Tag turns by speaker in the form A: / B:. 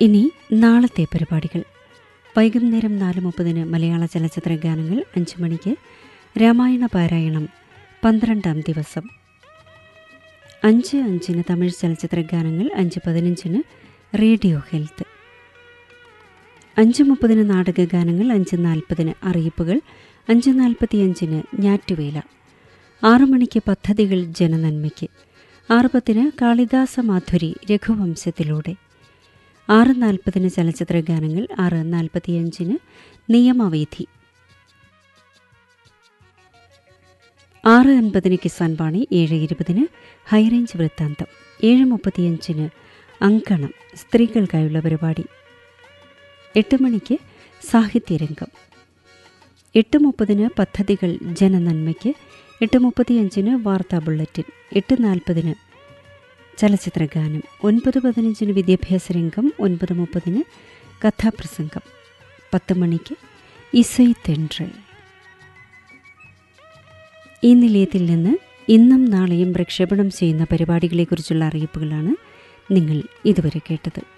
A: ഇനി നാളത്തെ പരിപാടികൾ വൈകുന്നേരം നാല് മുപ്പതിന് മലയാള ചലച്ചിത്ര ഗാനങ്ങൾ അഞ്ച് മണിക്ക് രാമായണ പാരായണം പന്ത്രണ്ടാം ദിവസം അഞ്ച് അഞ്ചിന് തമിഴ് ചലച്ചിത്ര ഗാനങ്ങൾ അഞ്ച് പതിനഞ്ചിന് റേഡിയോ ഹെൽത്ത് അഞ്ച് മുപ്പതിന് നാടക ഗാനങ്ങൾ അഞ്ച് നാൽപ്പതിന് അറിയിപ്പുകൾ അഞ്ച് നാൽപ്പത്തിയഞ്ചിന് ഞാറ്റുവേല ആറു മണിക്ക് പദ്ധതികൾ ജനനന്മയ്ക്ക് ആറ് പത്തിന് കാളിദാസ മാധുരി രഘുവംശത്തിലൂടെ ആറ് നാൽപ്പതിന് ചലച്ചിത്ര ഗാനങ്ങൾ ആറ് നാൽപ്പത്തിയഞ്ചിന് നിയമവേദി ആറ് അൻപതിന് കിസാൻ വാണി ഏഴ് ഇരുപതിന് ഹൈറേഞ്ച് വൃത്താന്തം ഏഴ് മുപ്പത്തിയഞ്ചിന് അങ്കണം സ്ത്രീകൾക്കായുള്ള പരിപാടി എട്ട് മണിക്ക് സാഹിത്യരംഗം എട്ട് മുപ്പതിന് പദ്ധതികൾ ജനനന്മയ്ക്ക് എട്ട് മുപ്പത്തിയഞ്ചിന് വാർത്താ ബുള്ളറ്റിൻ എട്ട് നാൽപ്പതിന് ചലച്ചിത്ര ഗാനം ഒൻപത് പതിനഞ്ചിന് വിദ്യാഭ്യാസ രംഗം ഒൻപത് മുപ്പതിന് കഥാപ്രസംഗം പത്ത് മണിക്ക് ഇസൈ തെൻട്രൽ ഈ നിലയത്തിൽ നിന്ന് ഇന്നും നാളെയും പ്രക്ഷേപണം ചെയ്യുന്ന പരിപാടികളെക്കുറിച്ചുള്ള അറിയിപ്പുകളാണ് നിങ്ങൾ ഇതുവരെ കേട്ടത്